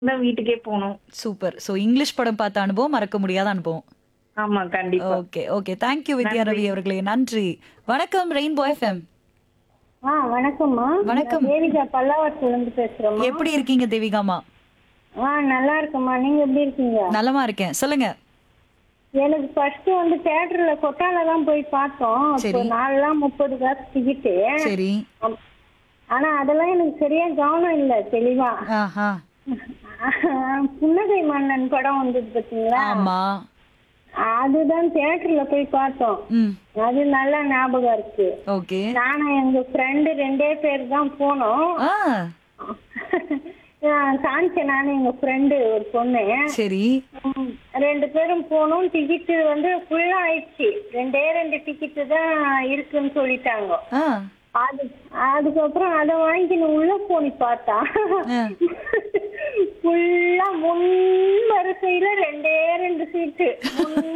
தான் வீட்டுக்கே போனோம் சூப்பர் சோ இங்கிலீஷ் படம் பார்த்த அனுபவம் மறக்க முடியாத அனுபவம் ஆமா கண்டிப்பா okay okay thank you Vidya Ravi அவர்களே நன்றி வணக்கம் ரெயின்போ எஃப்எம் ஆ வணக்கம்மா வணக்கம். நான் தேவிகா பல்லாவரத்துல இருந்து பேசுறேம்மா எப்படி இருக்கீங்க தேவிகாமா ஆ நல்லா இருக்கம்மா நீங்க எப்படி இருக்கீங்க நலமா இருக்கேன் சொல்லுங்க எனக்கு ஃபர்ஸ்ட் வந்து தியேட்டர்ல கொட்டால தான் போய் பார்த்தோம் இப்போ சரி. நாலுலாம் முப்பது காசு டிக்கெட்டு சரி ஆனா அதெல்லாம் எனக்கு சரியா கவனம் இல்ல தெளிவா ஆஹா புன்னகை மன்னன் படம் வந்தது பாத்தீங்களா ஆமா அதுதான் தியேட்டர்ல போய் பார்த்தோம் ம் அது நல்லா ஞாபகம் இருக்கு ஓகே நானும் எங்க ஃப்ரெண்டு ரெண்டே பேர் தான் போனோம் ஆ காமிச்சேன் நானும் எங்க ஃப்ரெண்டு ஒரு பொண்ணு சரி ம், ரெண்டு பேரும் போனோம் டிக்கெட்டு வந்து ஃபுல்லா ஆயிடுச்சு ரெண்டே ரெண்டு டிக்கெட்டு தான் இருக்குன்னு சொல்லிட்டாங்க ஆ அது அதுக்கப்புறம் அதை வாங்கின்னு உள்ள போனி பார்த்தா ஆ. ஃபுல்லா முன் வரிசையில ரெண்டே ரெண்டு சீட்டு முன்